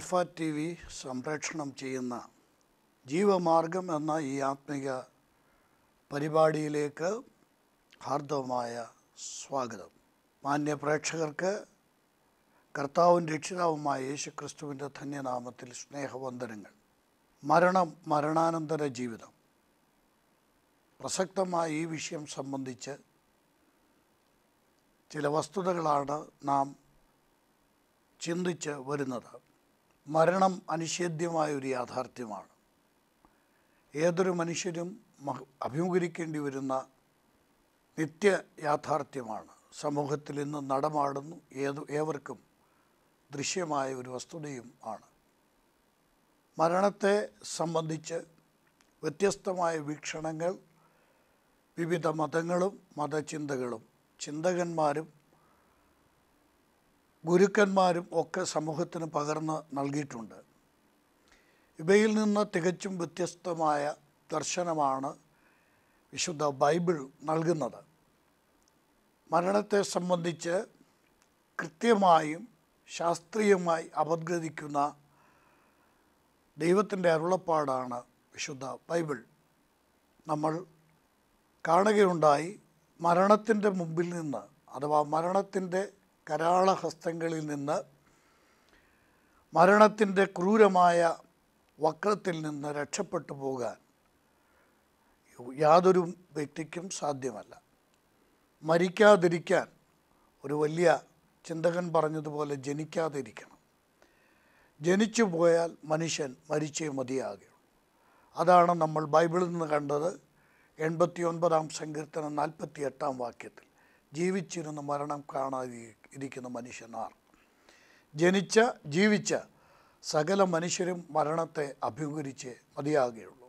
alpha T V സംപ്രേഷണം ചെയ്യുന്ന ജീവമാർഗം എന്ന ഈ ആത്മിക പരിപാടിയിലേക്ക് ഹാർദവമായ സ്വാഗതം മാന്യ പ്രേക്ഷകർക്ക് കർത്താവും രക്ഷിതാവുമായ യേശു ക്രിസ്തുവിൻ്റെ ധന്യനാമത്തിൽ സ്നേഹവന്ദനങ്ങൾ മരണം മരണാനന്തര ജീവിതം പ്രസക്തമായ ഈ വിഷയം സംബന്ധിച്ച് ചില വസ്തുതകളാണ് നാം ചിന്തിച്ച് വരുന്നത് മരണം അനിഷേധ്യമായ ഒരു യാഥാർത്ഥ്യമാണ് ഏതൊരു മനുഷ്യരും മഹ- അഭിമുഖീകരിക്കേണ്ടി വരുന്ന നിത്യ യാഥാർത്ഥ്യമാണ് സമൂഹത്തിൽ ഇന്ന് നടമാടുന്നു ഏത് ഏവർക്കും ദൃശ്യമായ ഒരു വസ്തുതയും ആണ് മരണത്തെ സംബന്ധിച്ച് വ്യത്യസ്തമായ വീക്ഷണങ്ങൾ വിവിധ മതങ്ങളും മതചിന്തകളും ചിന്തകന്മാരും ഗുരുക്കന്മാരും ഒക്കെ സമൂഹത്തിന് പകർന്ന് നൽകിയിട്ടുണ്ട് ഇവയിൽ നിന്ന് തികച്ചും വ്യത്യസ്തമായ ദർശനമാണ് വിശുദ്ധ ബൈബിൾ നൽകുന്നത് മരണത്തെ സംബന്ധിച്ച് കൃത്യമായും ശാസ്ത്രീയമായി അപഗ്രഥിക്കുന്ന ദൈവത്തിൻ്റെ അരുളപ്പാടാണ് വിശുദ്ധ ബൈബിൾ നമ്മൾ കാണുകയുണ്ടായി മരണത്തിൻ്റെ മുമ്പിൽ നിന്ന് അഥവാ മരണത്തിൻ്റെ കരാളഹസ്തങ്ങളിൽ നിന്ന് മരണത്തിൻ്റെ ക്രൂരമായ വക്രത്തിൽ നിന്ന് രക്ഷപ്പെട്ടു പോകാൻ യാതൊരു വ്യക്തിക്കും സാധ്യമല്ല മരിക്കാതിരിക്കാൻ ഒരു വലിയ ചിന്തകൻ പറഞ്ഞതുപോലെ ജനിക്കാതിരിക്കണം ജനിച്ചു പോയാൽ മനുഷ്യൻ മരിച്ചേ മതിയാകുള്ളൂ അതാണ് നമ്മൾ ബൈബിളിൽ നിന്ന് കണ്ടത് എൺപത്തി ഒൻപതാം സങ്കീർത്തനം നാൽപ്പത്തി എട്ടാം വാക്യത്തിൽ ജീവിച്ചിരുന്ന് മരണം കാണാതെ ഇരിക്കുന്ന മനുഷ്യനാർ ജനിച്ച ജീവിച്ച സകല മനുഷ്യരും മരണത്തെ അഭിമുഖീകരിച്ച് മതിയാകുകയുള്ളൂ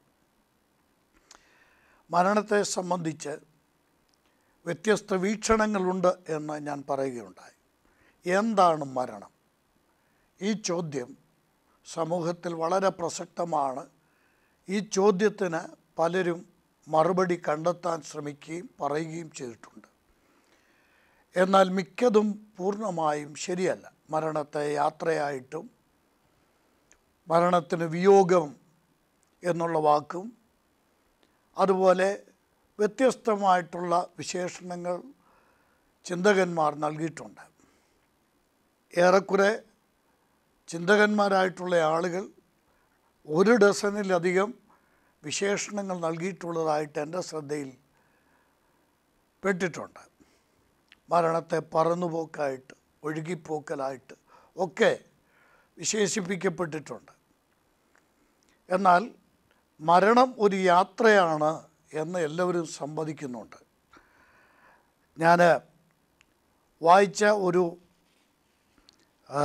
മരണത്തെ സംബന്ധിച്ച് വ്യത്യസ്ത വീക്ഷണങ്ങളുണ്ട് എന്ന് ഞാൻ പറയുകയുണ്ടായി എന്താണ് മരണം ഈ ചോദ്യം സമൂഹത്തിൽ വളരെ പ്രസക്തമാണ് ഈ ചോദ്യത്തിന് പലരും മറുപടി കണ്ടെത്താൻ ശ്രമിക്കുകയും പറയുകയും ചെയ്തിട്ടുണ്ട് എന്നാൽ മിക്കതും പൂർണ്ണമായും ശരിയല്ല മരണത്തെ യാത്രയായിട്ടും മരണത്തിന് വിയോഗം എന്നുള്ള വാക്കും അതുപോലെ വ്യത്യസ്തമായിട്ടുള്ള വിശേഷണങ്ങൾ ചിന്തകന്മാർ നൽകിയിട്ടുണ്ട് ഏറെക്കുറെ ചിന്തകന്മാരായിട്ടുള്ള ആളുകൾ ഒരു ഡസനിലധികം വിശേഷണങ്ങൾ നൽകിയിട്ടുള്ളതായിട്ട് എൻ്റെ ശ്രദ്ധയിൽ പെട്ടിട്ടുണ്ട് മരണത്തെ പറന്നുപോക്കായിട്ട് ഒഴുകിപ്പോക്കലായിട്ട് ഒക്കെ വിശേഷിപ്പിക്കപ്പെട്ടിട്ടുണ്ട് എന്നാൽ മരണം ഒരു യാത്രയാണ് എന്ന് എല്ലാവരും സമ്മതിക്കുന്നുണ്ട് ഞാൻ വായിച്ച ഒരു ആ,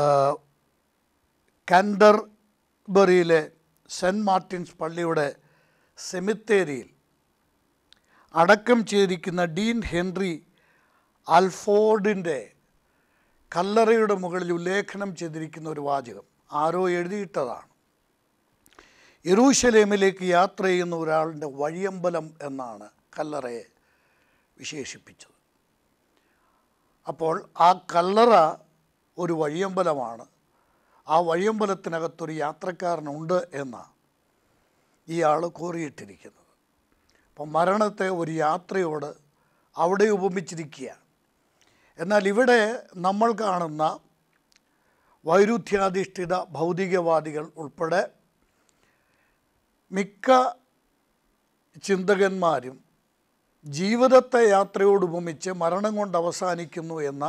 കാൻഡർബറിയിലെ സെൻറ്റ് മാർട്ടിൻസ് പള്ളിയുടെ സെമിത്തേരിയിൽ അടക്കം ചെയ്തിരിക്കുന്ന ഡീൻ ഹെൻറി അൽഫോർഡിൻ്റെ കല്ലറയുടെ മുകളിൽ ഉല്ലേഖനം ചെയ്തിരിക്കുന്ന ഒരു വാചകം ആരോ എഴുതിയിട്ടതാണ് യെറൂശലേമിലേക്ക് യാത്ര ചെയ്യുന്ന ഒരാളുടെ വഴിയമ്പലം എന്നാണ് കല്ലറയെ വിശേഷിപ്പിച്ചത് അപ്പോൾ ആ കല്ലറ ഒരു വഴിയമ്പലമാണ് ആ വഴിയമ്പലത്തിനകത്തൊരു യാത്രക്കാരനുണ്ട് എന്നാണ് ഈ ആൾ കോറിയിട്ടിരിക്കുന്നത് അപ്പം മരണത്തെ ഒരു യാത്രയോട് അവിടെ ഉപമിച്ചിരിക്കുകയാണ് എന്നാൽ ഇവിടെ നമ്മൾ കാണുന്ന വൈരുദ്ധ്യാധിഷ്ഠിത ഭൗതികവാദികൾ ഉൾപ്പെടെ മിക്ക ചിന്തകന്മാരും ജീവിതത്തെ യാത്രയോട് ഉപമിച്ച് മരണം കൊണ്ട് അവസാനിക്കുന്നു എന്ന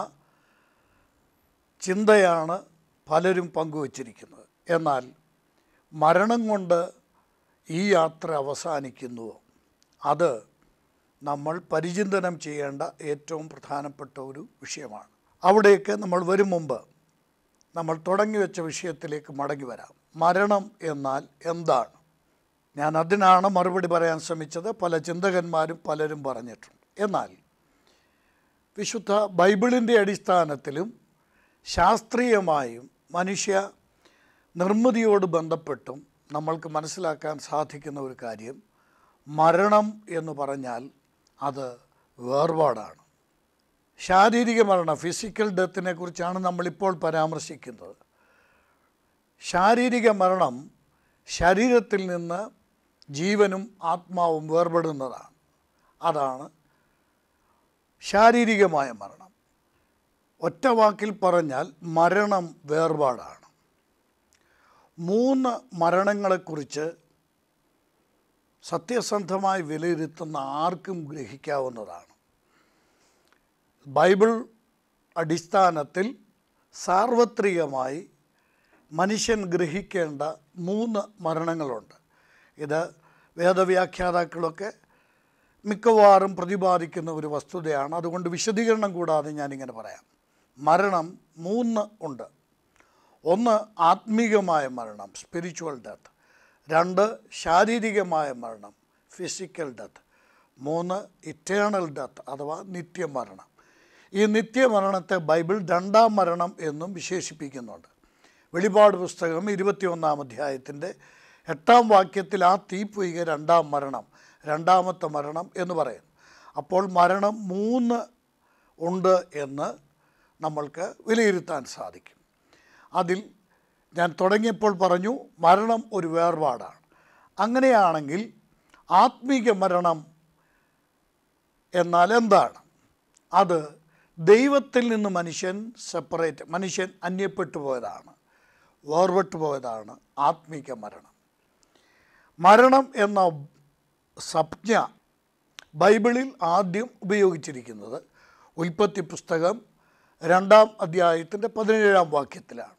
ചിന്തയാണ് പലരും പങ്കുവച്ചിരിക്കുന്നത് എന്നാൽ മരണം കൊണ്ട് ഈ യാത്ര അവസാനിക്കുന്നുവോ അത് നമ്മൾ പരിചിന്തനം ചെയ്യേണ്ട ഏറ്റവും പ്രധാനപ്പെട്ട ഒരു വിഷയമാണ് അവിടേക്ക് നമ്മൾ വരും മുമ്പ് നമ്മൾ തുടങ്ങി വെച്ച വിഷയത്തിലേക്ക് മടങ്ങി വരാം മരണം എന്നാൽ എന്താണ് ഞാൻ അതിനാണ് മറുപടി പറയാൻ ശ്രമിച്ചത് പല ചിന്തകന്മാരും പലരും പറഞ്ഞിട്ടുണ്ട് എന്നാൽ വിശുദ്ധ ബൈബിളിൻ്റെ അടിസ്ഥാനത്തിലും ശാസ്ത്രീയമായും മനുഷ്യ നിർമ്മിതിയോട് ബന്ധപ്പെട്ടും നമ്മൾക്ക് മനസ്സിലാക്കാൻ സാധിക്കുന്ന ഒരു കാര്യം മരണം എന്ന് പറഞ്ഞാൽ അത് വേർപാടാണ് ശാരീരിക മരണം ഫിസിക്കൽ ഡെത്തിനെ കുറിച്ചാണ് നമ്മളിപ്പോൾ പരാമർശിക്കുന്നത് ശാരീരിക മരണം ശരീരത്തിൽ നിന്ന് ജീവനും ആത്മാവും വേർപെടുന്നതാണ് അതാണ് ശാരീരികമായ മരണം ഒറ്റ വാക്കിൽ പറഞ്ഞാൽ മരണം വേർപാടാണ് മൂന്ന് മരണങ്ങളെക്കുറിച്ച് സത്യസന്ധമായി വിലയിരുത്തുന്ന ആർക്കും ഗ്രഹിക്കാവുന്നതാണ് ബൈബിൾ അടിസ്ഥാനത്തിൽ സാർവത്രികമായി മനുഷ്യൻ ഗ്രഹിക്കേണ്ട മൂന്ന് മരണങ്ങളുണ്ട് ഇത് വേദവ്യാഖ്യാതാക്കളൊക്കെ മിക്കവാറും പ്രതിപാദിക്കുന്ന ഒരു വസ്തുതയാണ് അതുകൊണ്ട് വിശദീകരണം കൂടാതെ ഞാനിങ്ങനെ പറയാം മരണം മൂന്ന് ഉണ്ട് ഒന്ന് ആത്മീകമായ മരണം സ്പിരിച്വൽ ഡെത്ത് രണ്ട് ശാരീരികമായ മരണം ഫിസിക്കൽ ഡെത്ത് മൂന്ന് ഇറ്റേണൽ ഡെത്ത് അഥവാ നിത്യമരണം ഈ നിത്യമരണത്തെ ബൈബിൾ രണ്ടാം മരണം എന്നും വിശേഷിപ്പിക്കുന്നുണ്ട് വെളിപാട് പുസ്തകം ഇരുപത്തിയൊന്നാം അധ്യായത്തിൻ്റെ എട്ടാം വാക്യത്തിൽ ആ തീപ്പൊയ്ക രണ്ടാം മരണം രണ്ടാമത്തെ മരണം എന്ന് പറയുന്നു അപ്പോൾ മരണം മൂന്ന് ഉണ്ട് എന്ന് നമ്മൾക്ക് വിലയിരുത്താൻ സാധിക്കും അതിൽ ഞാൻ തുടങ്ങിയപ്പോൾ പറഞ്ഞു മരണം ഒരു വേർപാടാണ് അങ്ങനെയാണെങ്കിൽ ആത്മീക മരണം എന്നാൽ എന്താണ് അത് ദൈവത്തിൽ നിന്ന് മനുഷ്യൻ സെപ്പറേറ്റ് മനുഷ്യൻ അന്യപ്പെട്ടു പോയതാണ് വേർപെട്ടു പോയതാണ് ആത്മീക മരണം മരണം എന്ന സംജ്ഞ ബൈബിളിൽ ആദ്യം ഉപയോഗിച്ചിരിക്കുന്നത് ഉൽപ്പത്തി പുസ്തകം രണ്ടാം അധ്യായത്തിൻ്റെ പതിനേഴാം വാക്യത്തിലാണ്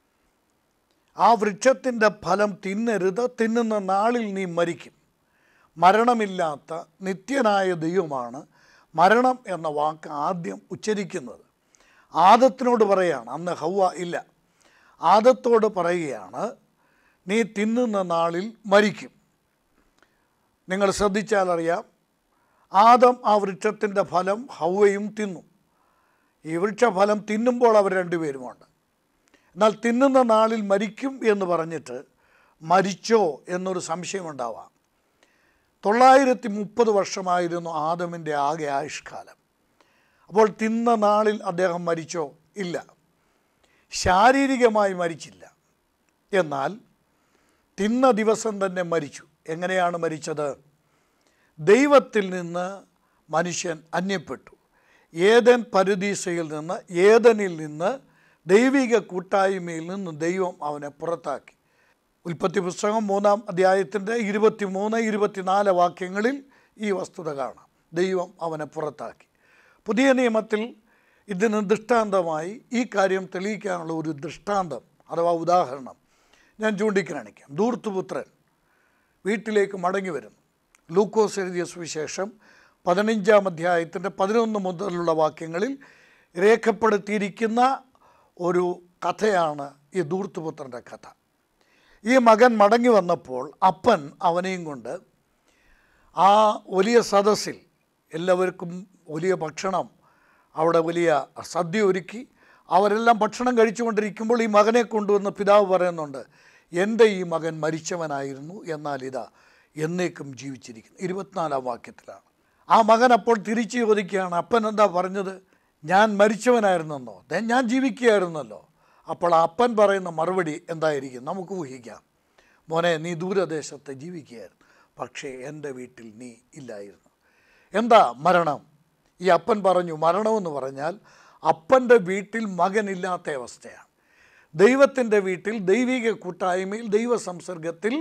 ആ വൃക്ഷത്തിൻ്റെ ഫലം തിന്നരുത് തിന്നുന്ന നാളിൽ നീ മരിക്കും മരണമില്ലാത്ത നിത്യനായ ദൈവമാണ് മരണം എന്ന വാക്ക് ആദ്യം ഉച്ചരിക്കുന്നത് ആദത്തിനോട് പറയുകയാണ് അന്ന് ഹൗവ ഇല്ല ആദത്തോട് പറയുകയാണ് നീ തിന്നുന്ന നാളിൽ മരിക്കും നിങ്ങൾ ശ്രദ്ധിച്ചാൽ അറിയാം ആദം ആ വൃക്ഷത്തിൻ്റെ ഫലം ഹൗവയും തിന്നു ഈ വൃക്ഷഫലം തിന്നുമ്പോൾ അവർ രണ്ടുപേരുമുണ്ട് എന്നാൽ തിന്നുന്ന നാളിൽ മരിക്കും എന്ന് പറഞ്ഞിട്ട് മരിച്ചോ എന്നൊരു സംശയമുണ്ടാവാം തൊള്ളായിരത്തി മുപ്പത് വർഷമായിരുന്നു ആദമിൻ്റെ ആകെ ആയുഷ്കാലം അപ്പോൾ തിന്ന നാളിൽ അദ്ദേഹം മരിച്ചോ ഇല്ല ശാരീരികമായി മരിച്ചില്ല എന്നാൽ തിന്ന ദിവസം തന്നെ മരിച്ചു എങ്ങനെയാണ് മരിച്ചത് ദൈവത്തിൽ നിന്ന് മനുഷ്യൻ അന്യപ്പെട്ടു ഏതൻ പരുദീസയിൽ നിന്ന് ഏതനിൽ നിന്ന് ദൈവിക കൂട്ടായ്മയിൽ നിന്ന് ദൈവം അവനെ പുറത്താക്കി ഉൽപ്പത്തി പുസ്തകം മൂന്നാം അധ്യായത്തിൻ്റെ ഇരുപത്തി മൂന്ന് ഇരുപത്തിനാല് വാക്യങ്ങളിൽ ഈ വസ്തുത കാണാം ദൈവം അവനെ പുറത്താക്കി പുതിയ നിയമത്തിൽ ഇതിന് ദൃഷ്ടാന്തമായി ഈ കാര്യം തെളിയിക്കാനുള്ള ഒരു ദൃഷ്ടാന്തം അഥവാ ഉദാഹരണം ഞാൻ ചൂണ്ടിക്കാണിക്കാം ധൂർത്തുപുത്രൻ വീട്ടിലേക്ക് മടങ്ങി വരുന്നു ലൂക്കോസ് എഴുതിയ സുവിശേഷം പതിനഞ്ചാം അധ്യായത്തിൻ്റെ പതിനൊന്ന് മുതലുള്ള വാക്യങ്ങളിൽ രേഖപ്പെടുത്തിയിരിക്കുന്ന ഒരു കഥയാണ് ഈ ധൂർത്തുപുത്രൻ്റെ കഥ ഈ മകൻ മടങ്ങി വന്നപ്പോൾ അപ്പൻ അവനെയും കൊണ്ട് ആ വലിയ സദസ്സിൽ എല്ലാവർക്കും വലിയ ഭക്ഷണം അവിടെ വലിയ സദ്യ ഒരുക്കി അവരെല്ലാം ഭക്ഷണം കഴിച്ചുകൊണ്ടിരിക്കുമ്പോൾ ഈ മകനെ കൊണ്ടുവന്ന് പിതാവ് പറയുന്നുണ്ട് എൻ്റെ ഈ മകൻ മരിച്ചവനായിരുന്നു എന്നാൽ ഇതാ എന്നേക്കും ജീവിച്ചിരിക്കുന്നു ഇരുപത്തിനാലാം വാക്യത്തിലാണ് ആ മകൻ അപ്പോൾ തിരിച്ചു ചോദിക്കുകയാണ് അപ്പൻ എന്താ പറഞ്ഞത് ഞാൻ മരിച്ചവനായിരുന്നെന്നോ ദേ ഞാൻ ജീവിക്കുകയായിരുന്നല്ലോ അപ്പോൾ ആ അപ്പൻ പറയുന്ന മറുപടി എന്തായിരിക്കും നമുക്ക് ഊഹിക്കാം മോനെ നീ ദൂരദേശത്ത് ജീവിക്കുകയായിരുന്നു പക്ഷേ എൻ്റെ വീട്ടിൽ നീ ഇല്ലായിരുന്നു എന്താ മരണം ഈ അപ്പൻ പറഞ്ഞു മരണമെന്ന് പറഞ്ഞാൽ അപ്പൻ്റെ വീട്ടിൽ മകനില്ലാത്ത അവസ്ഥയാണ് ദൈവത്തിൻ്റെ വീട്ടിൽ ദൈവിക കൂട്ടായ്മയിൽ ദൈവ സംസർഗത്തിൽ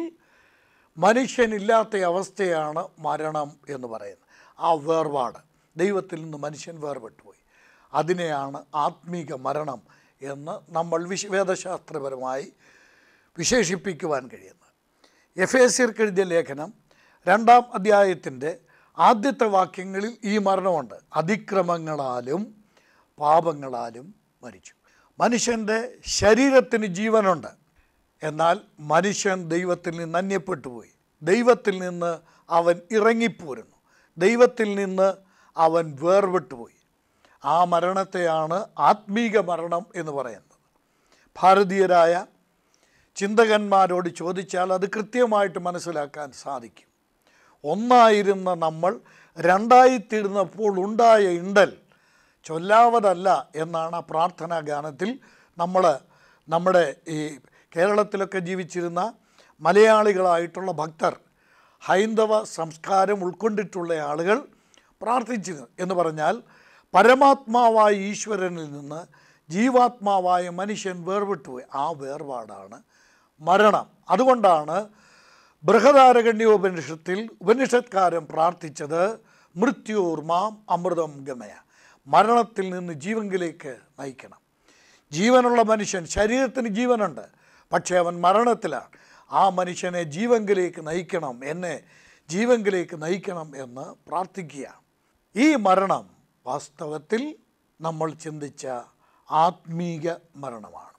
മനുഷ്യനില്ലാത്ത അവസ്ഥയാണ് മരണം എന്ന് പറയുന്നത് ആ വേർപാട് ദൈവത്തിൽ നിന്ന് മനുഷ്യൻ വേർപെട്ടുപോയി അതിനെയാണ് ആത്മീക മരണം എന്ന് നമ്മൾ വിശ വേദശാസ്ത്രപരമായി വിശേഷിപ്പിക്കുവാൻ കഴിയുന്നത് എഫ് എ എഴുതിയ ലേഖനം രണ്ടാം അധ്യായത്തിൻ്റെ ആദ്യത്തെ വാക്യങ്ങളിൽ ഈ മരണമുണ്ട് അതിക്രമങ്ങളാലും പാപങ്ങളാലും മരിച്ചു മനുഷ്യൻ്റെ ശരീരത്തിന് ജീവനുണ്ട് എന്നാൽ മനുഷ്യൻ ദൈവത്തിൽ നിന്ന് അന്യപ്പെട്ടു പോയി ദൈവത്തിൽ നിന്ന് അവൻ ഇറങ്ങിപ്പോരുന്നു ദൈവത്തിൽ നിന്ന് അവൻ വേർപെട്ടുപോയി ആ മരണത്തെയാണ് ആത്മീക മരണം എന്ന് പറയുന്നത് ഭാരതീയരായ ചിന്തകന്മാരോട് ചോദിച്ചാൽ അത് കൃത്യമായിട്ട് മനസ്സിലാക്കാൻ സാധിക്കും ഒന്നായിരുന്ന നമ്മൾ രണ്ടായിത്തീർന്നപ്പോൾ ഉണ്ടായ ഇണ്ടൽ ചൊല്ലാവതല്ല എന്നാണ് ആ പ്രാർത്ഥനാ ഗാനത്തിൽ നമ്മൾ നമ്മുടെ ഈ കേരളത്തിലൊക്കെ ജീവിച്ചിരുന്ന മലയാളികളായിട്ടുള്ള ഭക്തർ ഹൈന്ദവ സംസ്കാരം ഉൾക്കൊണ്ടിട്ടുള്ള ആളുകൾ പ്രാർത്ഥിച്ചിരുന്നു എന്ന് പറഞ്ഞാൽ പരമാത്മാവായ ഈശ്വരനിൽ നിന്ന് ജീവാത്മാവായ മനുഷ്യൻ വേർവിട്ടുപോയി ആ വേർപാടാണ് മരണം അതുകൊണ്ടാണ് ബൃഹദാരകണ്യോപനിഷത്തിൽ ഉപനിഷത്കാരൻ പ്രാർത്ഥിച്ചത് മൃത്യോർമാം അമൃതം ഗമയ മരണത്തിൽ നിന്ന് ജീവങ്കിലേക്ക് നയിക്കണം ജീവനുള്ള മനുഷ്യൻ ശരീരത്തിന് ജീവനുണ്ട് പക്ഷേ അവൻ മരണത്തിലാണ് ആ മനുഷ്യനെ ജീവങ്കിലേക്ക് നയിക്കണം എന്നെ ജീവങ്കിലേക്ക് നയിക്കണം എന്ന് പ്രാർത്ഥിക്കുക ഈ മരണം വാസ്തവത്തിൽ നമ്മൾ ചിന്തിച്ച ആത്മീക മരണമാണ്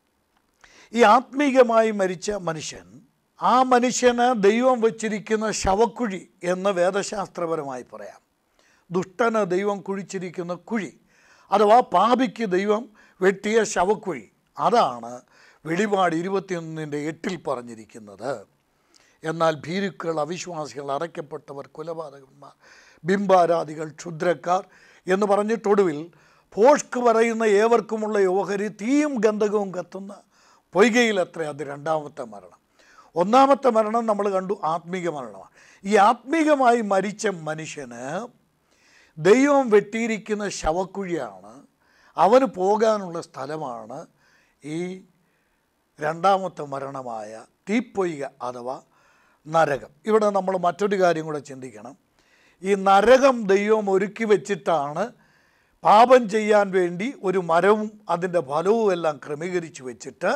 ഈ ആത്മീകമായി മരിച്ച മനുഷ്യൻ ആ മനുഷ്യന് ദൈവം വച്ചിരിക്കുന്ന ശവക്കുഴി എന്ന് വേദശാസ്ത്രപരമായി പറയാം ദുഷ്ടന് ദൈവം കുഴിച്ചിരിക്കുന്ന കുഴി അഥവാ പാപിക്ക് ദൈവം വെട്ടിയ ശവക്കുഴി അതാണ് വെളിപാട് ഇരുപത്തിയൊന്നിൻ്റെ എട്ടിൽ പറഞ്ഞിരിക്കുന്നത് എന്നാൽ ഭീരുക്കൾ അവിശ്വാസികൾ അറയ്ക്കപ്പെട്ടവർ കുലപാതകന്മാർ ബിംബാരാധികൾ ക്ഷുദ്രക്കാർ എന്ന് പറഞ്ഞിട്ടൊടുവിൽ പോഷ്ക്ക് പറയുന്ന ഏവർക്കുമുള്ള ഓഹരി തീയും ഗന്ധകവും കത്തുന്ന പൊയ്കയിലത്ര അത് രണ്ടാമത്തെ മരണം ഒന്നാമത്തെ മരണം നമ്മൾ കണ്ടു ആത്മീക മരണമാണ് ഈ ആത്മീകമായി മരിച്ച മനുഷ്യന് ദൈവം വെട്ടിയിരിക്കുന്ന ശവക്കുഴിയാണ് അവന് പോകാനുള്ള സ്ഥലമാണ് ഈ രണ്ടാമത്തെ മരണമായ തീപ്പൊയ്ക അഥവാ നരകം ഇവിടെ നമ്മൾ മറ്റൊരു കാര്യം കൂടെ ചിന്തിക്കണം ഈ നരകം ദൈവം ഒരുക്കി വെച്ചിട്ടാണ് പാപം ചെയ്യാൻ വേണ്ടി ഒരു മരവും അതിൻ്റെ ഫലവും എല്ലാം ക്രമീകരിച്ച് വെച്ചിട്ട്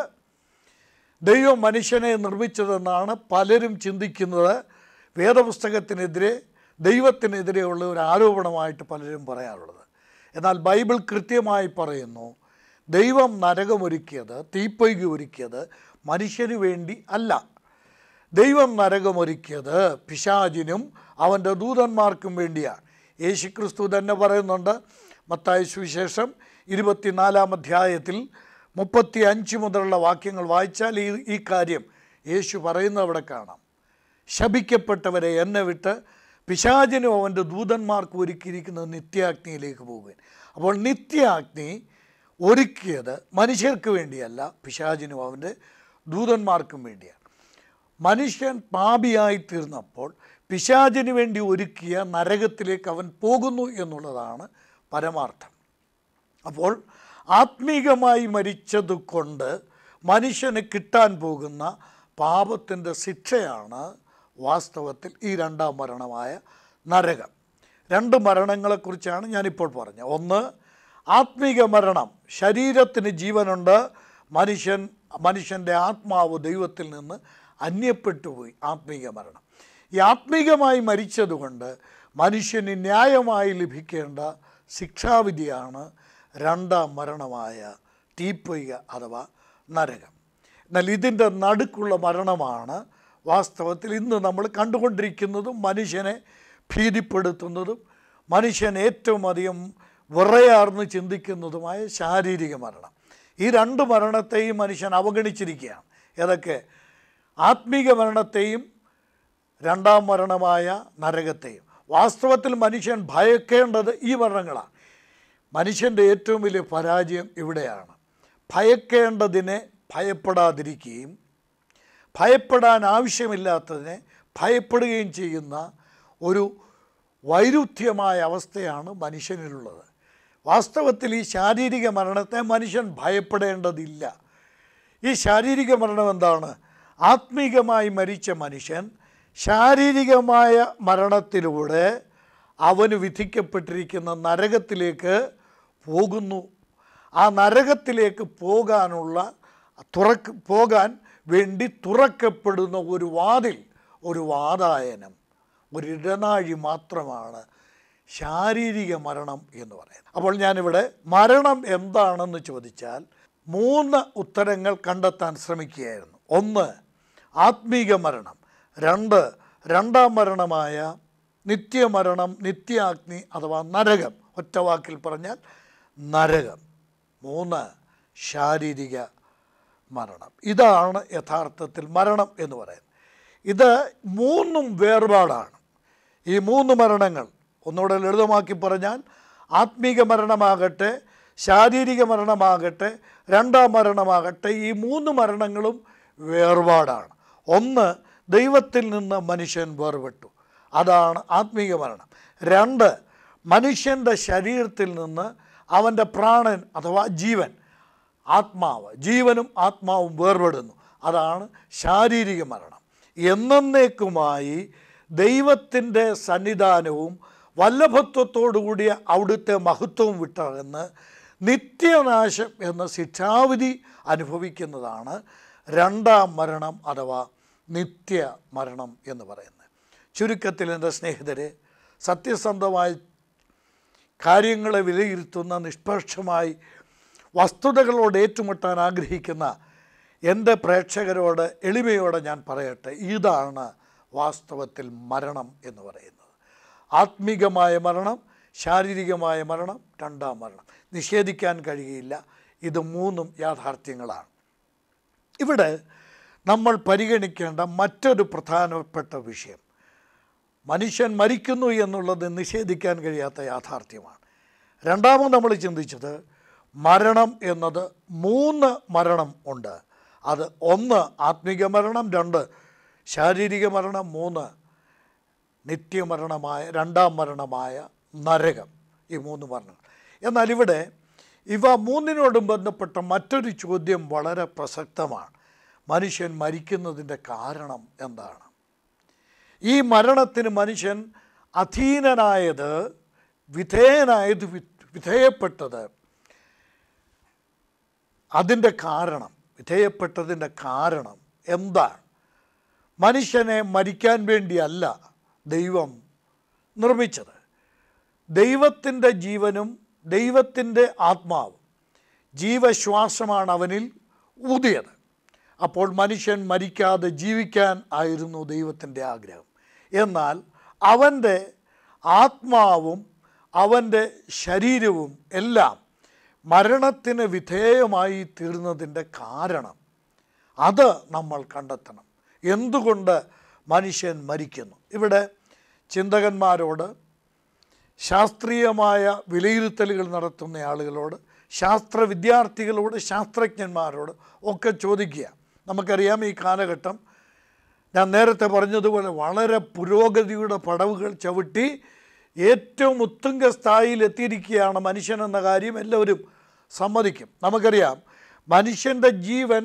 ദൈവം മനുഷ്യനെ നിർമ്മിച്ചതെന്നാണ് പലരും ചിന്തിക്കുന്നത് വേദപുസ്തകത്തിനെതിരെ ദൈവത്തിനെതിരെയുള്ള ഒരു ആരോപണമായിട്ട് പലരും പറയാറുള്ളത് എന്നാൽ ബൈബിൾ കൃത്യമായി പറയുന്നു ദൈവം നരകമൊരുക്കിയത് തീപ്പൊയ്ക ഒരുക്കിയത് മനുഷ്യന് വേണ്ടി അല്ല ദൈവം നരകമൊരുക്കിയത് പിശാചിനും അവൻ്റെ ദൂതന്മാർക്കും വേണ്ടിയാണ് യേശുക്രിസ്തു തന്നെ പറയുന്നുണ്ട് മത്തായ സുവിശേഷം ഇരുപത്തിനാലാം അധ്യായത്തിൽ മുപ്പത്തി അഞ്ച് മുതലുള്ള വാക്യങ്ങൾ വായിച്ചാൽ ഈ ഈ കാര്യം യേശു പറയുന്നത് അവിടെ കാണാം ശപിക്കപ്പെട്ടവരെ എന്നെ വിട്ട് പിശാചിനും അവൻ്റെ ദൂതന്മാർക്കും ഒരുക്കിയിരിക്കുന്നത് നിത്യാഗ്നിയിലേക്ക് പോകുകയും അപ്പോൾ നിത്യാഗ്നി ഒരുക്കിയത് മനുഷ്യർക്ക് വേണ്ടിയല്ല പിശാചിനും അവൻ്റെ ദൂതന്മാർക്കും വേണ്ടിയാണ് മനുഷ്യൻ പാപിയായി തീർന്നപ്പോൾ പിശാചിന് വേണ്ടി ഒരുക്കിയ നരകത്തിലേക്ക് അവൻ പോകുന്നു എന്നുള്ളതാണ് പരമാർത്ഥം അപ്പോൾ ആത്മീകമായി മരിച്ചത് കൊണ്ട് മനുഷ്യന് കിട്ടാൻ പോകുന്ന പാപത്തിൻ്റെ ശിക്ഷയാണ് വാസ്തവത്തിൽ ഈ രണ്ടാം മരണമായ നരകം രണ്ട് മരണങ്ങളെക്കുറിച്ചാണ് ഞാനിപ്പോൾ പറഞ്ഞത് ഒന്ന് ആത്മീക മരണം ശരീരത്തിന് ജീവനുണ്ട് മനുഷ്യൻ മനുഷ്യൻ്റെ ആത്മാവ് ദൈവത്തിൽ നിന്ന് അന്യപ്പെട്ടുപോയി ആത്മീക മരണം ഈ ആത്മീകമായി മരിച്ചതുകൊണ്ട് മനുഷ്യന് ന്യായമായി ലഭിക്കേണ്ട ശിക്ഷാവിധിയാണ് രണ്ടാം മരണമായ തീപ്പൊയ്ക അഥവാ നരകം എന്നാൽ ഇതിൻ്റെ നടുക്കുള്ള മരണമാണ് വാസ്തവത്തിൽ ഇന്ന് നമ്മൾ കണ്ടുകൊണ്ടിരിക്കുന്നതും മനുഷ്യനെ ഭീതിപ്പെടുത്തുന്നതും മനുഷ്യൻ ഏറ്റവും അധികം വിറയാർന്ന് ചിന്തിക്കുന്നതുമായ ശാരീരിക മരണം ഈ രണ്ട് മരണത്തെയും മനുഷ്യൻ അവഗണിച്ചിരിക്കുകയാണ് ഏതൊക്കെ ആത്മീക മരണത്തെയും രണ്ടാം മരണമായ നരകത്തെയും വാസ്തവത്തിൽ മനുഷ്യൻ ഭയക്കേണ്ടത് ഈ മരണങ്ങളാണ് മനുഷ്യൻ്റെ ഏറ്റവും വലിയ പരാജയം ഇവിടെയാണ് ഭയക്കേണ്ടതിനെ ഭയപ്പെടാതിരിക്കുകയും ഭയപ്പെടാൻ ആവശ്യമില്ലാത്തതിനെ ഭയപ്പെടുകയും ചെയ്യുന്ന ഒരു വൈരുദ്ധ്യമായ അവസ്ഥയാണ് മനുഷ്യനിലുള്ളത് വാസ്തവത്തിൽ ഈ ശാരീരിക മരണത്തെ മനുഷ്യൻ ഭയപ്പെടേണ്ടതില്ല ഈ ശാരീരിക മരണം എന്താണ് ആത്മീകമായി മരിച്ച മനുഷ്യൻ ശാരീരികമായ മരണത്തിലൂടെ അവന് വിധിക്കപ്പെട്ടിരിക്കുന്ന നരകത്തിലേക്ക് പോകുന്നു ആ നരകത്തിലേക്ക് പോകാനുള്ള തുറക്ക് പോകാൻ വേണ്ടി തുറക്കപ്പെടുന്ന ഒരു വാതിൽ ഒരു വാതായനം ഒരു ഇടനാഴി മാത്രമാണ് ശാരീരിക മരണം എന്ന് പറയുന്നത് അപ്പോൾ ഞാനിവിടെ മരണം എന്താണെന്ന് ചോദിച്ചാൽ മൂന്ന് ഉത്തരങ്ങൾ കണ്ടെത്താൻ ശ്രമിക്കുകയായിരുന്നു ഒന്ന് ആത്മീക മരണം രണ്ട് രണ്ടാം മരണമായ നിത്യമരണം നിത്യാഗ്നി അഥവാ നരകം ഒറ്റ വാക്കിൽ പറഞ്ഞാൽ നരകം മൂന്ന് ശാരീരിക മരണം ഇതാണ് യഥാർത്ഥത്തിൽ മരണം എന്ന് പറയുന്നത് ഇത് മൂന്നും വേർപാടാണ് ഈ മൂന്ന് മരണങ്ങൾ ഒന്നുകൂടെ ലളിതമാക്കി പറഞ്ഞാൽ ആത്മീക മരണമാകട്ടെ ശാരീരിക മരണമാകട്ടെ രണ്ടാം മരണമാകട്ടെ ഈ മൂന്ന് മരണങ്ങളും വേർപാടാണ് ഒന്ന് ദൈവത്തിൽ നിന്ന് മനുഷ്യൻ വേർപെട്ടു അതാണ് ആത്മീയ മരണം രണ്ട് മനുഷ്യൻ്റെ ശരീരത്തിൽ നിന്ന് അവൻ്റെ പ്രാണൻ അഥവാ ജീവൻ ആത്മാവ് ജീവനും ആത്മാവും വേർപെടുന്നു അതാണ് ശാരീരിക മരണം എന്നേക്കുമായി ദൈവത്തിൻ്റെ സന്നിധാനവും വല്ലഭത്വത്തോടുകൂടിയ അവിടുത്തെ മഹത്വവും വിട്ടകന്ന് നിത്യനാശം എന്ന ശിക്ഷാവിധി അനുഭവിക്കുന്നതാണ് രണ്ടാം മരണം അഥവാ നിത്യ മരണം എന്ന് പറയുന്നത് ചുരുക്കത്തിൽ എൻ്റെ സ്നേഹിതരെ സത്യസന്ധമായി കാര്യങ്ങളെ വിലയിരുത്തുന്ന നിഷ്പക്ഷമായി വസ്തുതകളോട് ഏറ്റുമുട്ടാൻ ആഗ്രഹിക്കുന്ന എൻ്റെ പ്രേക്ഷകരോട് എളിമയോടെ ഞാൻ പറയട്ടെ ഇതാണ് വാസ്തവത്തിൽ മരണം എന്ന് പറയുന്നത് ആത്മീകമായ മരണം ശാരീരികമായ മരണം രണ്ടാം മരണം നിഷേധിക്കാൻ കഴിയില്ല ഇത് മൂന്നും യാഥാർത്ഥ്യങ്ങളാണ് ഇവിടെ നമ്മൾ പരിഗണിക്കേണ്ട മറ്റൊരു പ്രധാനപ്പെട്ട വിഷയം മനുഷ്യൻ മരിക്കുന്നു എന്നുള്ളത് നിഷേധിക്കാൻ കഴിയാത്ത യാഥാർത്ഥ്യമാണ് രണ്ടാമത് നമ്മൾ ചിന്തിച്ചത് മരണം എന്നത് മൂന്ന് മരണം ഉണ്ട് അത് ഒന്ന് ആത്മിക മരണം രണ്ട് ശാരീരിക മരണം മൂന്ന് നിത്യമരണമായ രണ്ടാം മരണമായ നരകം ഈ മൂന്ന് മരണങ്ങൾ എന്നാൽ ഇവിടെ ഇവ മൂന്നിനോടും ബന്ധപ്പെട്ട മറ്റൊരു ചോദ്യം വളരെ പ്രസക്തമാണ് മനുഷ്യൻ മരിക്കുന്നതിൻ്റെ കാരണം എന്താണ് ഈ മരണത്തിന് മനുഷ്യൻ അധീനനായത് വിധേയനായത് വി- വിധേയപ്പെട്ടത് അതിൻ്റെ കാരണം വിധേയപ്പെട്ടതിൻ്റെ കാരണം എന്താണ് മനുഷ്യനെ മരിക്കാൻ വേണ്ടിയല്ല ദൈവം നിർമ്മിച്ചത് ദൈവത്തിൻ്റെ ജീവനും ദൈവത്തിൻ്റെ ആത്മാവും ജീവശ്വാസമാണ് അവനിൽ ഊതിയത് അപ്പോൾ മനുഷ്യൻ മരിക്കാതെ ജീവിക്കാൻ ആയിരുന്നു ദൈവത്തിൻ്റെ ആഗ്രഹം എന്നാൽ അവൻ്റെ ആത്മാവും അവൻ്റെ ശരീരവും എല്ലാം മരണത്തിന് വിധേയമായി തീർന്നതിൻ്റെ കാരണം അത് നമ്മൾ കണ്ടെത്തണം എന്തുകൊണ്ട് മനുഷ്യൻ മരിക്കുന്നു ഇവിടെ ചിന്തകന്മാരോട് ശാസ്ത്രീയമായ വിലയിരുത്തലുകൾ നടത്തുന്ന ആളുകളോട് ശാസ്ത്ര വിദ്യാർത്ഥികളോട് ശാസ്ത്രജ്ഞന്മാരോട് ഒക്കെ ചോദിക്കുക നമുക്കറിയാം ഈ കാലഘട്ടം ഞാൻ നേരത്തെ പറഞ്ഞതുപോലെ വളരെ പുരോഗതിയുടെ പടവുകൾ ചവിട്ടി ഏറ്റവും ഉത്തുംഗ സ്ഥായിയിൽ എത്തിയിരിക്കുകയാണ് മനുഷ്യൻ എന്ന കാര്യം എല്ലാവരും സമ്മതിക്കും നമുക്കറിയാം മനുഷ്യൻ്റെ ജീവൻ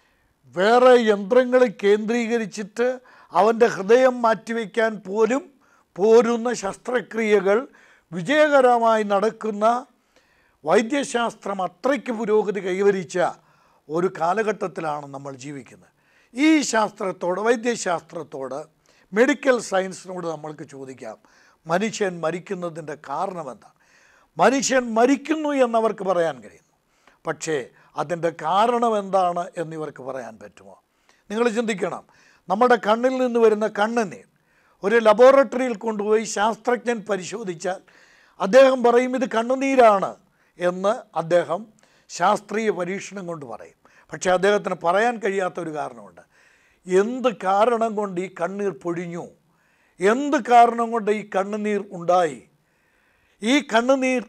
വേറെ യന്ത്രങ്ങൾ കേന്ദ്രീകരിച്ചിട്ട് അവൻ്റെ ഹൃദയം മാറ്റിവെക്കാൻ പോലും പോരുന്ന ശസ്ത്രക്രിയകൾ വിജയകരമായി നടക്കുന്ന വൈദ്യശാസ്ത്രം അത്രയ്ക്ക് പുരോഗതി കൈവരിച്ച ഒരു കാലഘട്ടത്തിലാണ് നമ്മൾ ജീവിക്കുന്നത് ഈ ശാസ്ത്രത്തോട് വൈദ്യശാസ്ത്രത്തോട് മെഡിക്കൽ സയൻസിനോട് നമ്മൾക്ക് ചോദിക്കാം മനുഷ്യൻ മരിക്കുന്നതിൻ്റെ കാരണം എന്താണ് മനുഷ്യൻ മരിക്കുന്നു എന്നവർക്ക് പറയാൻ കഴിയുന്നു പക്ഷേ അതിൻ്റെ കാരണം എന്താണ് എന്നിവർക്ക് പറയാൻ പറ്റുമോ നിങ്ങൾ ചിന്തിക്കണം നമ്മുടെ കണ്ണിൽ നിന്ന് വരുന്ന കണ്ണുനീർ ഒരു ലബോറട്ടറിയിൽ കൊണ്ടുപോയി ശാസ്ത്രജ്ഞൻ പരിശോധിച്ചാൽ അദ്ദേഹം പറയും ഇത് കണ്ണുനീരാണ് എന്ന് അദ്ദേഹം ശാസ്ത്രീയ പരീക്ഷണം കൊണ്ട് പറയും പക്ഷേ അദ്ദേഹത്തിന് പറയാൻ കഴിയാത്ത ഒരു കാരണമുണ്ട് എന്ത് കാരണം കൊണ്ട് ഈ കണ്ണീർ പൊഴിഞ്ഞു എന്ത് കാരണം കൊണ്ട് ഈ കണ്ണുനീർ ഉണ്ടായി ഈ കണ്ണുനീർ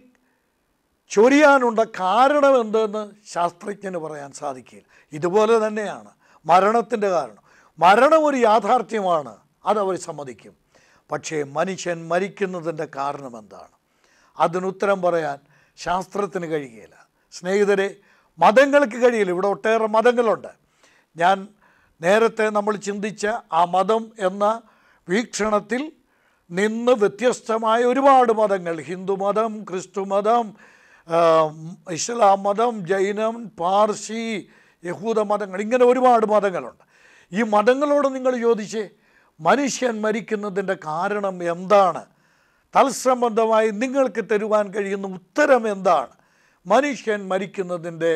ചൊരിയാനുള്ള കാരണം എന്തെന്ന് ശാസ്ത്രജ്ഞന് പറയാൻ സാധിക്കില്ല ഇതുപോലെ തന്നെയാണ് മരണത്തിൻ്റെ കാരണം മരണം ഒരു യാഥാർത്ഥ്യമാണ് അതവർ സമ്മതിക്കും പക്ഷേ മനുഷ്യൻ മരിക്കുന്നതിൻ്റെ കാരണം എന്താണ് അതിനുത്തരം പറയാൻ ശാസ്ത്രത്തിന് കഴിയുകയില്ല സ്നേഹിതരെ മതങ്ങൾക്ക് കഴിയില്ല ഇവിടെ ഒട്ടേറെ മതങ്ങളുണ്ട് ഞാൻ നേരത്തെ നമ്മൾ ചിന്തിച്ച ആ മതം എന്ന വീക്ഷണത്തിൽ നിന്ന് വ്യത്യസ്തമായ ഒരുപാട് മതങ്ങൾ ഹിന്ദു മതം ക്രിസ്തു മതം ആ, ഇസ്ലാം മതം ജൈനം പാർസി യഹൂദ മതങ്ങൾ ഇങ്ങനെ ഒരുപാട് മതങ്ങളുണ്ട് ഈ മതങ്ങളോട് നിങ്ങൾ ചോദിച്ചേ മനുഷ്യൻ മരിക്കുന്നതിൻ്റെ കാരണം എന്താണ് തത്സംബന്ധമായി നിങ്ങൾക്ക് തരുവാൻ കഴിയുന്ന ഉത്തരം എന്താണ് മനുഷ്യൻ മരിക്കുന്നതിൻ്റെ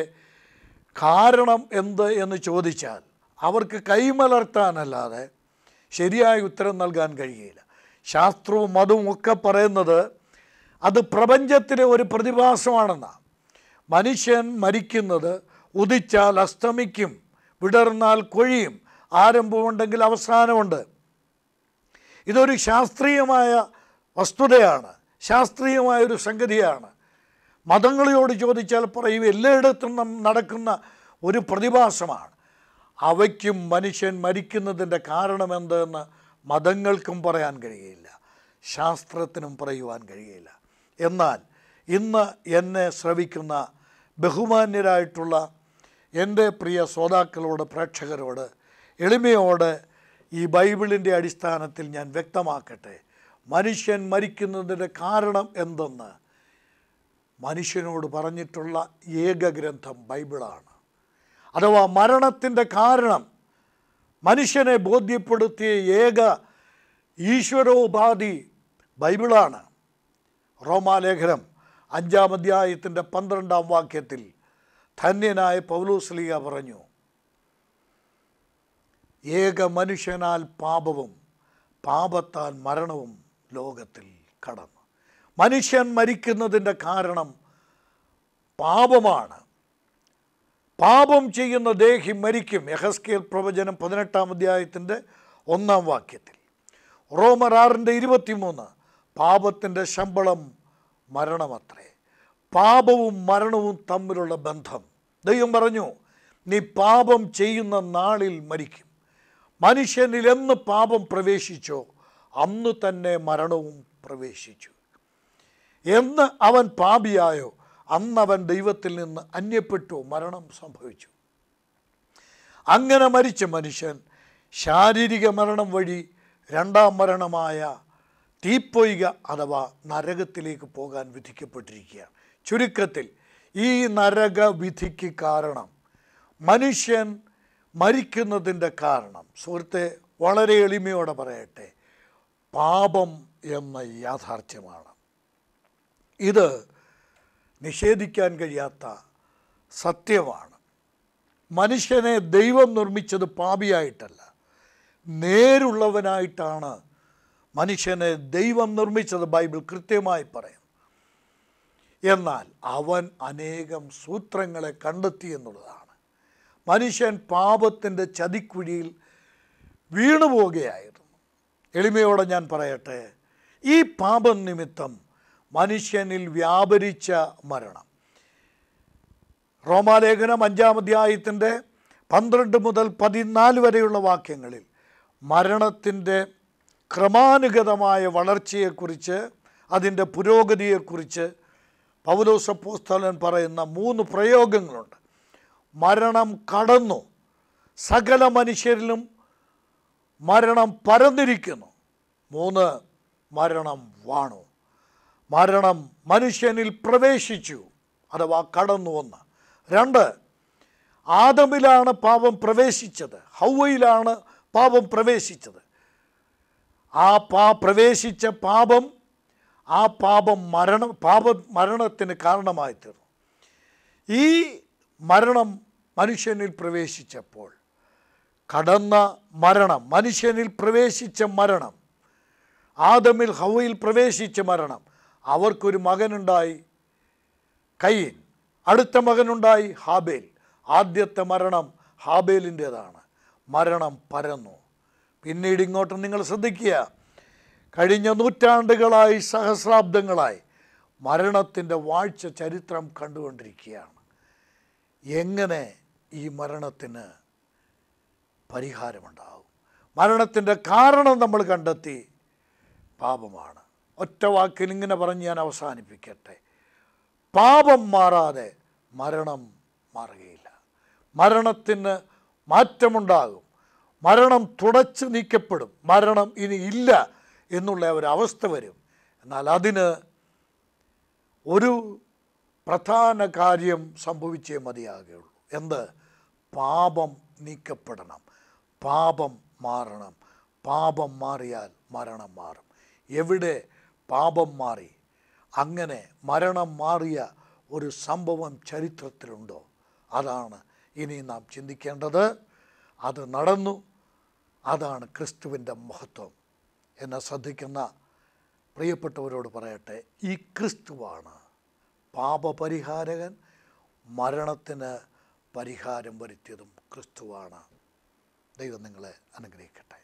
കാരണം എന്ത് എന്ന് ചോദിച്ചാൽ അവർക്ക് കൈമലർത്താനല്ലാതെ ശരിയായ ഉത്തരം നൽകാൻ കഴിയില്ല ശാസ്ത്രവും മതവും ഒക്കെ പറയുന്നത് അത് പ്രപഞ്ചത്തിലെ ഒരു പ്രതിഭാസമാണെന്നാണ് മനുഷ്യൻ മരിക്കുന്നത് ഉദിച്ചാൽ അസ്തമിക്കും വിടർന്നാൽ കൊഴിയും ആരംഭമുണ്ടെങ്കിൽ അവസാനമുണ്ട് ഇതൊരു ശാസ്ത്രീയമായ വസ്തുതയാണ് ശാസ്ത്രീയമായ ഒരു സംഗതിയാണ് മതങ്ങളോട് ചോദിച്ചാൽ പറയും എല്ലായിടത്തും നം- നടക്കുന്ന ഒരു പ്രതിഭാസമാണ് അവയ്ക്കും മനുഷ്യൻ മരിക്കുന്നതിൻ്റെ കാരണമെന്തെന്ന് മതങ്ങൾക്കും പറയാൻ കഴിയില്ല ശാസ്ത്രത്തിനും പറയുവാൻ കഴിയില്ല എന്നാൽ ഇന്ന് എന്നെ ശ്രവിക്കുന്ന ബഹുമാന്യരായിട്ടുള്ള എൻ്റെ പ്രിയ ശ്രോതാക്കളോട് പ്രേക്ഷകരോട് എളിമയോട് ഈ ബൈബിളിൻ്റെ അടിസ്ഥാനത്തിൽ ഞാൻ വ്യക്തമാക്കട്ടെ മനുഷ്യൻ മരിക്കുന്നതിൻ്റെ കാരണം എന്തെന്ന് മനുഷ്യനോട് പറഞ്ഞിട്ടുള്ള ഏക ഗ്രന്ഥം ബൈബിളാണ് അഥവാ മരണത്തിൻ്റെ കാരണം മനുഷ്യനെ ബോധ്യപ്പെടുത്തിയ ഏക ഈശ്വരോപാധി ബൈബിളാണ് റോമാലേഖനം അഞ്ചാം അധ്യായത്തിൻ്റെ പന്ത്രണ്ടാം വാക്യത്തിൽ ധന്യനായ പൗലോസ്ലിയ പറഞ്ഞു ഏക മനുഷ്യനാൽ പാപവും പാപത്താൽ മരണവും ലോകത്തിൽ കടന്നു മനുഷ്യൻ മരിക്കുന്നതിൻ്റെ കാരണം പാപമാണ് പാപം ചെയ്യുന്ന ദേഹി മരിക്കും യഹസ്കേൽ പ്രവചനം പതിനെട്ടാം അധ്യായത്തിൻ്റെ ഒന്നാം വാക്യത്തിൽ റോമർ ആറിൻ്റെ ഇരുപത്തിമൂന്ന് പാപത്തിൻ്റെ ശമ്പളം മരണമത്രേ പാപവും മരണവും തമ്മിലുള്ള ബന്ധം ദൈവം പറഞ്ഞു നീ പാപം ചെയ്യുന്ന നാളിൽ മരിക്കും മനുഷ്യനിൽ എന്ന് പാപം പ്രവേശിച്ചോ അന്ന് തന്നെ മരണവും പ്രവേശിച്ചു എന്ന് അവൻ പാപിയായോ അന്ന് അവൻ ദൈവത്തിൽ നിന്ന് അന്യപ്പെട്ടു മരണം സംഭവിച്ചു അങ്ങനെ മരിച്ച മനുഷ്യൻ ശാരീരിക മരണം വഴി രണ്ടാം മരണമായ തീപ്പൊയ്ക അഥവാ നരകത്തിലേക്ക് പോകാൻ വിധിക്കപ്പെട്ടിരിക്കുകയാണ് ചുരുക്കത്തിൽ ഈ നരകവിധിക്ക് കാരണം മനുഷ്യൻ മരിക്കുന്നതിൻ്റെ കാരണം സുഹൃത്തെ വളരെ എളിമയോടെ പറയട്ടെ പാപം എന്ന യാഥാർത്ഥ്യമാണ് ഇത് നിഷേധിക്കാൻ കഴിയാത്ത സത്യമാണ് മനുഷ്യനെ ദൈവം നിർമ്മിച്ചത് പാപിയായിട്ടല്ല നേരുള്ളവനായിട്ടാണ് മനുഷ്യനെ ദൈവം നിർമ്മിച്ചത് ബൈബിൾ കൃത്യമായി പറയും എന്നാൽ അവൻ അനേകം സൂത്രങ്ങളെ കണ്ടെത്തി എന്നുള്ളതാണ് മനുഷ്യൻ പാപത്തിൻ്റെ ചതിക്കുഴിയിൽ വീണുപോകുകയായിരുന്നു എളിമയോടെ ഞാൻ പറയട്ടെ ഈ പാപം നിമിത്തം മനുഷ്യനിൽ വ്യാപരിച്ച മരണം റോമാലേഖനം അഞ്ചാം അധ്യായത്തിൻ്റെ പന്ത്രണ്ട് മുതൽ പതിനാല് വരെയുള്ള വാക്യങ്ങളിൽ മരണത്തിൻ്റെ ക്രമാനുഗതമായ വളർച്ചയെക്കുറിച്ച് അതിൻ്റെ പുരോഗതിയെക്കുറിച്ച് പൗലോസപ്പോസ്തലൻ പറയുന്ന മൂന്ന് പ്രയോഗങ്ങളുണ്ട് മരണം കടന്നു സകല മനുഷ്യരിലും മരണം പരന്നിരിക്കുന്നു മൂന്ന് മരണം വാണു മരണം മനുഷ്യനിൽ പ്രവേശിച്ചു അഥവാ കടന്നു ഒന്ന് രണ്ട് ആദമിലാണ് പാപം പ്രവേശിച്ചത് ഹൗവയിലാണ് പാപം പ്രവേശിച്ചത് ആ പാ പ്രവേശിച്ച പാപം ആ പാപം മരണം പാപ മരണത്തിന് കാരണമായി തീർന്നു ഈ മരണം മനുഷ്യനിൽ പ്രവേശിച്ചപ്പോൾ കടന്ന മരണം മനുഷ്യനിൽ പ്രവേശിച്ച മരണം ആദമിൽ ഹവയിൽ പ്രവേശിച്ച മരണം അവർക്കൊരു മകനുണ്ടായി കയ്യൻ അടുത്ത മകനുണ്ടായി ഹാബേൽ ആദ്യത്തെ മരണം ഹാബേലിൻ്റേതാണ് മരണം പരന്നു പിന്നീട് ഇങ്ങോട്ട് നിങ്ങൾ ശ്രദ്ധിക്കുക കഴിഞ്ഞ നൂറ്റാണ്ടുകളായി സഹസ്രാബ്ദങ്ങളായി മരണത്തിൻ്റെ വാഴ്ച ചരിത്രം കണ്ടുകൊണ്ടിരിക്കുകയാണ് എങ്ങനെ ഈ മരണത്തിന് പരിഹാരമുണ്ടാവും മരണത്തിൻ്റെ കാരണം നമ്മൾ കണ്ടെത്തി പാപമാണ് ഒറ്റ വാക്കിൽ ഇങ്ങനെ പറഞ്ഞ് ഞാൻ അവസാനിപ്പിക്കട്ടെ പാപം മാറാതെ മരണം മാറുകയില്ല മരണത്തിന് മാറ്റമുണ്ടാകും മരണം തുടച്ചു നീക്കപ്പെടും മരണം ഇനി ഇല്ല എന്നുള്ള ഒരവസ്ഥ വരും എന്നാൽ അതിന് ഒരു പ്രധാന കാര്യം സംഭവിച്ചേ മതിയാകുകയുള്ളൂ എന്ത് പാപം നീക്കപ്പെടണം പാപം മാറണം പാപം മാറിയാൽ മരണം മാറും എവിടെ പാപം മാറി അങ്ങനെ മരണം മാറിയ ഒരു സംഭവം ചരിത്രത്തിലുണ്ടോ അതാണ് ഇനി നാം ചിന്തിക്കേണ്ടത് അത് നടന്നു അതാണ് ക്രിസ്തുവിൻ്റെ മഹത്വം എന്നെ ശ്രദ്ധിക്കുന്ന പ്രിയപ്പെട്ടവരോട് പറയട്ടെ ഈ ക്രിസ്തുവാണ് പാപപരിഹാരകൻ മരണത്തിന് പരിഹാരം വരുത്തിയതും ക്രിസ്തുവാണ് ദൈവം നിങ്ങളെ അനുഗ്രഹിക്കട്ടെ